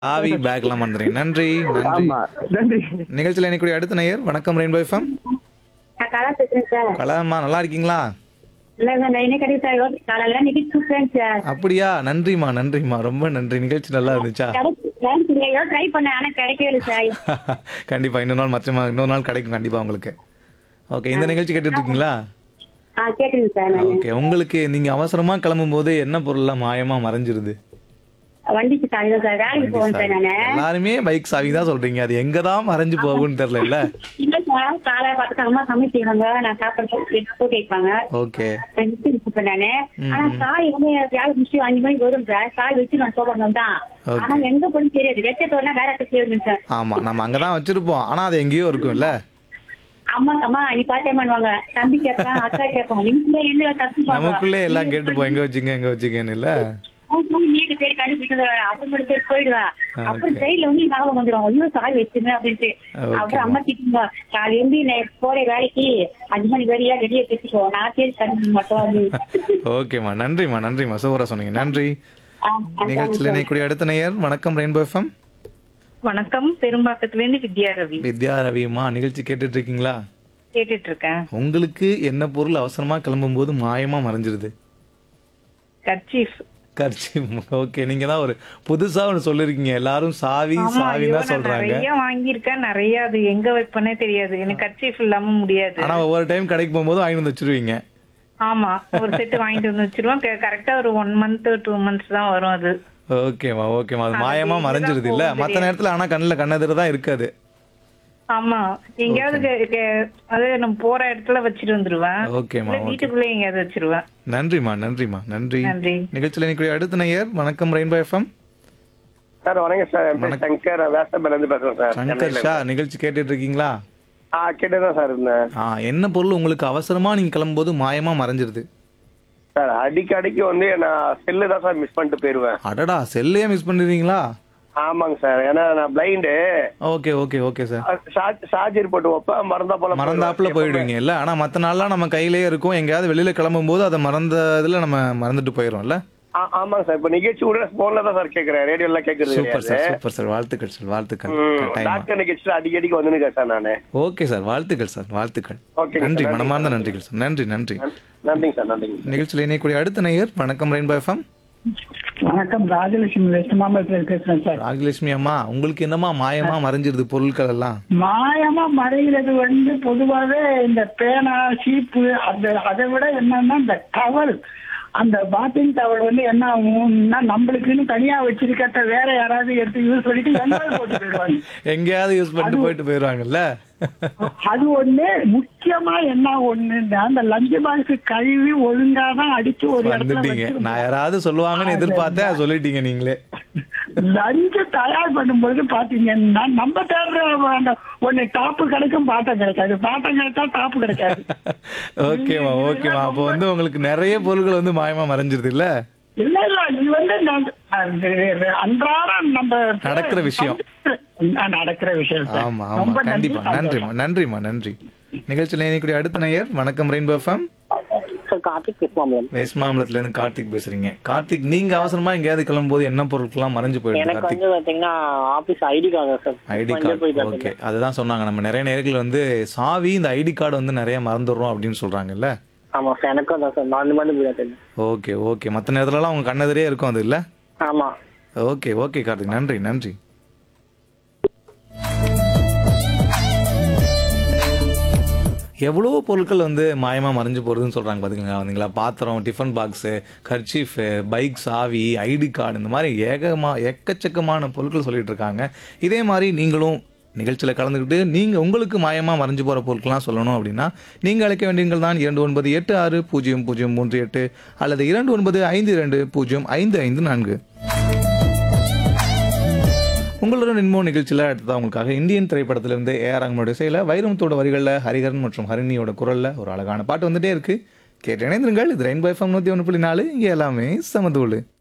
ஆவி பேக்லாம் வந்துறீங்க நன்றி நன்றி ஆமா நன்றி நிகழ்ச்சியில் இணைக்கூடிய அடுத்த நேயர் வணக்கம் ரெயின்போ எஃப்எம் நான் கலா பேசுறேன் சார் கலாமா நல்லா இருக்கீங்களா இல்ல சார் நான் என்ன கிடையாது சார் காலையில நிகழ்ச்சி கூப்பிட்டேன் சார் அப்படியா நன்றிம்மா நன்றிம்மா ரொம்ப நன்றி நிகழ்ச்சி நல்லா இருந்துச்சா கிடைச்சு ஏதோ ட்ரை பண்ணேன் ஆனா கிடைக்கவே இல்லை சார் கண்டிப்பா இன்னொரு நாள் மற்ற இன்னொரு நாள் கிடைக்கும் கண்டிப்பா உங்களுக்கு ஓகே இந்த நிகழ்ச்சி கேட்டுட்டு இருக்கீங்களா ஆ கேக்குதுங்க சார் நான் ஓகே உங்களுக்கு நீங்க அவசரமா கிளம்பும் போது என்ன பொருள்லாம் மாயமா மறைஞ்சிருது வண்டிக்கு சாவி தான் சார் வேலைக்கு போவேன் சார் நானு எல்லாருமே பைக் சாவி தான் சொல்றீங்க அது எங்க தான் மறைஞ்சு போகும்னு தெரியல இல்ல இல்ல சார் காலை பார்த்து அம்மா சமைச்சிடுவாங்க நான் சாப்பாடு போட்டு போட்டு வைப்பாங்க ஓகே நான் விட்டு இருப்பேன் நானு ஆனா சாய் வந்து வேலை முடிச்சு அஞ்சு மணிக்கு வரும் சார் சாய் வச்சு நான் சோப்பணும் தான் Okay. ஆனா எங்க போய் தெரியாது வெச்சத்தோட வேற இடத்துக்கு வருங்க சார் ஆமா நம்ம அங்கதான் வச்சிருப்போம் ஆனா அது எங்கேயோ இருக்கும்ல அம்மா அம்மா நீ பாத்தே பண்ணுவாங்க தம்பி கேட்பான் அக்கா கேட்பாங்க நீங்க என்ன தப்பு நமக்குள்ளே எல்லாம் கேட்டுப்போம் எங்க வச்சுங்க எங்க வச்சுக்கன்னு இல்ல நீங்க சரி கண்டுபிடிக்கிறது அப்புறம் மட்டும் சரி போயிடுவா அப்புறம் Okay. சைடுல வந்து ஞாபகம் வந்துடும் ஐயோ சாய் வச்சுங்க அப்படின்ட்டு Okay. அப்புறம் அம்மா திட்டுங்க காலையில இருந்து நான் போற வேலைக்கு அஞ்சு மணி வரையா ரெடியா பேசிக்கோ நான் சரி கண்டுபிடிக்க மாட்டோம் அப்படின்னு. ஓகேம்மா நன்றிம்மா நன்றிம்மா சூப்பரா சொன்னீங்க நன்றி ஆ, நிகழ்ச்சியில் இணைக்கூடிய அடுத்த நேயர் வணக்கம் ரெயின்போ எஃப்எம் வணக்கம் பெரும்பாக்கத்துல இருந்து வித்யா ரவி வித்யா ரவிமா நிகழ்ச்சி கேட்டுட்டு இருக்கீங்களா கேட்டுட்டு இருக்கேன் உங்களுக்கு என்ன பொருள் அவசரமா கிளம்பும் போது மாயமா மறைஞ்சிருது கர்ச்சீஃப் கர்ச்சி ஓகே நீங்க தான் ஒரு புதுசா ஒன்று சொல்லிருக்கீங்க எல்லாரும் சாவி ஆமா சாவி ஐயோ, தான் நான் சொல்றாங்க நிறைய வாங்கியிருக்கேன் நிறைய அது எங்க வைப்பனே தெரியாது எனக்கு கர்ச்சீஃப் இல்லாம முடியாது ஆனா ஒவ்வொரு டைம் கடைக்கு போகும்போது வாங்கி வந்து வச்சிருவீங்க ஆமா ஒரு செட் வாங்கிட்டு வந்து வச்சிருவோம் கரெக்டா ஒரு ஒன் மந்த் டூ மந்த்ஸ் தான் வரும் அது ஓகேமா ஓகேமா அது அது மாயமா எங்கதான் மறைஞ்சிருது இல்ல போகும் மத்த நேரத்துல ஆனா கண்ணுல கண்ணெதிர தான் இருக்காது ஆமா எங்கேயாவது கே- கே- அது நம்ம போற இடத்துல வச்சிட்டு வந்துருவேன் ஓகேமா இல்ல ஓகே வீட்டுக்குள்ள எங்கேயாவது வச்சிருவேன் நன்றிமா நன்றிமா நன்றி நன்றி நிகழ்ச்சியில் இணைக்கூடிய அடுத்த நேயர் வணக்கம் ரெயின்போ எஃப்எம் சார் வணக்கம் சார் என் பேர் சங்கர் வேஸ்டபேல இருந்து பேசுறேன் சார் சங்கர் ஷா நிகழ்ச்சி கேட்டுட்டு இருக்கீங்களா ஆ கேட்டுதான் சார் இருந்தேன் ஆ என்ன பொருள் உங்களுக்கு அவசரமா நீங்க கிளம்பும்போது மாயமா மறைஞ்சிருது சார் அடிக்கி அடிக்கி வந்து நான் செல்லு தான் சார் மிஸ் பண்ணிட்டு போயிருவேன் அடடா செல்லையே மிஸ் பண்ணிடுவீங்களா ஆமாங்க சார் ஏன்னா நான் blind okay okay okay sir charger போட்டு வைப்பேன் மறந்தா போல மறந்தாப்புல போயிடுவீங்க இல்ல ஆனா மத்த நாள்லாம் நம்ம கையிலேயே இருக்கும் எங்கேயாவது வெளியில கிளம்பும் போது அதை மறந்த இதுல நம்ம மறந்துட்டு போயிடும்ல ஆ, ஆமாங்க சார் இப்ப நிகழ்ச்சி கூட போன்ல தான் சார் கேக்குறேன் ரேடியோ எல்லாம் கேக்குறது சூப்பர் சார் கிடையாது சூப்பர் சார் வாழ்த்துக்கள் சார் வாழ்த்துக்கள் ம், கட்டாயமா டாக்டர் நிகழ்ச்சியில அடிக்கடிக்கு வந்துருக்கேன் சார் நானு ஓகே சார் வாழ்த்துக்கள் சார் வாழ்த்துக்கள் ஓகேங்க நன்றி சார், மனமார்ந்த நன்றிகள் சார் நன்றி நன்றி நன்றிங்க சார் நன்றிங்க நிகழ்ச்சியில் இணையக்கூடிய அடுத்த நேயர் வணக்கம் ரெயின்போ எஃப்எம் வணக்கம் ராஜலட்சுமி வெஸ்ட் மாம்பலத்தில் பேசுறேன் சார் ராகலட்சுமி அம்மா உங்களுக்கு என்னமா மாயமா மறைஞ்சிருது பொருட்கள் எல்லாம் மாயமா மறைகிறது வந்து பொதுவாகவே இந்த பேனா சீப்பு அந்த அதை விட என்னன்னா இந்த டவல் அந்த பாத்திங் டவல் வந்து என்ன ஆகும்னா நம்மளுக்குன்னு தனியா வச்சிருக்கிறத வேற யாராவது எடுத்து யூஸ் பண்ணிட்டு எங்கேயாவது போட்டு போயிடுவாங்க எங்கேயாவது யூஸ் பண்ணிட்டு போயிட்டு போயிடுவாங்கல்ல அது ஒண்ணு முக்கியமா என்ன ஒண்ணுன்னா அந்த லஞ்சு பாக்ஸ் கழுவி ஒழுங்கா தான் அடிச்சு ஒரு இடத்துல வந்துட்டீங்க வச்சிருப்போம். நான் யாராவது சொல்லுவாங்கன்னு எதிர்பார்த்தேன் அதை சொல்லிட்டீங்க நீங்களே லஞ்சு தயார் பண்ணும்போது பாத்தீங்கன்னா நம்ம தேடுற அந்த ஒண்ணு டாப்பு கிடைக்கும் பாட்டம் கிடைக்காது பாட்டம் கிடைச்சா டாப்பு கிடைக்காது ஓகேமா ஓகேமா அப்போ வந்து உங்களுக்கு நிறைய பொருட்கள் வந்து மாயமா மறைஞ்சிருது இல்ல இல்ல இல்ல இது வந்து நான் அது அன்றாடம் நம்ம நடக்கிற விஷயம். ஆ, நடக்கிற விஷயம் சார். ஆமா ஆமா ரொம்ப கண்டிப்பா நன்றி. நன்றிமா நன்றிமா நன்றி நிகழ்ச்சியில் இணையக்கூடிய அடுத்த நேயர் வணக்கம் ரெயின்போ எஃப்எம் சார் கார்த்திக் பேசுவாங்க வெஸ்ட் மாம்பலத்துல இருந்து கார்த்திக் பேசுறீங்க கார்த்திக் நீங்க அவசரமா எங்கேயாவது கிளம்பும்போது என்ன பொருட்கள்லாம் மறைஞ்சு போயிடுது எனக்கு கார்த்திக் வந்து பாத்தீங்கன்னா office ID card sir ID கொஞ்சம் போய் கார்டு ஓகே அதுதான் சொன்னாங்க நம்ம நிறைய நேரங்கள் வந்து சாவி இந்த ஐடி கார்டு வந்து நிறைய மறந்துடுறோம் அப்படின்னு சொல்றாங்கல்ல ஆமா சார் எனக்கும் தான் சார் நாலு மணி போய் தெரியும் ஓகே ஓகே மற்ற நேரத்துலலாம் உங்க கண்ணெதிரே இருக்கும் அது இல்ல ஆமா ஓகே ஓகே கார்த்திக் நன்றி நன்றி எவ்வளோ பொருட்கள் வந்து மாயமா மறைஞ்சு போறதுன்னு சொல்றாங்க பாத்தீங்களா வந்தீங்களா பாத்திரம் டிஃபன் பாக்ஸு கர்ச்சீஃபு பைக் சாவி ஐடி கார்டு இந்த மாதிரி ஏகமா எக்கச்சக்கமான பொருட்கள் சொல்லிட்டு இருக்காங்க இதே மாதிரி நீங்களும் நிகழ்ச்சியில் கலந்துக்கிட்டு நீங்கள் உங்களுக்கு மாயமாக மறைஞ்சு போகிற பொருட்கள்லாம் சொல்லணும் அப்படின்னா நீங்கள் அழைக்க வேண்டியங்கள் தான் இரண்டு ஒன்பது எட்டு ஆறு பூஜ்ஜியம் பூஜ்ஜியம் மூன்று எட்டு அல்லது இரண்டு ஒன்பது ஐந்து இரண்டு பூஜ்ஜியம் ஐந்து ஐந்து நான்கு உங்களுடன் இன்மோ நிகழ்ச்சியில் அடுத்ததாக உங்களுக்காக இந்தியன் திரைப்படத்திலிருந்து ஏஆர் ரங்கமோட இசையில் வைரமுத்தோட வரிகளில் ஹரிஹரன் மற்றும் ஹரிணியோட குரலில் ஒரு அழகான பாட்டு வந்துட்டே இருக்கு கேட்டு இணைந்திருங்கள் இது ரெயின்போ எஃப்எம் நூற்றி ஒன்று புள்ளி நாலு இங்கே எல்லாமே சமதூளு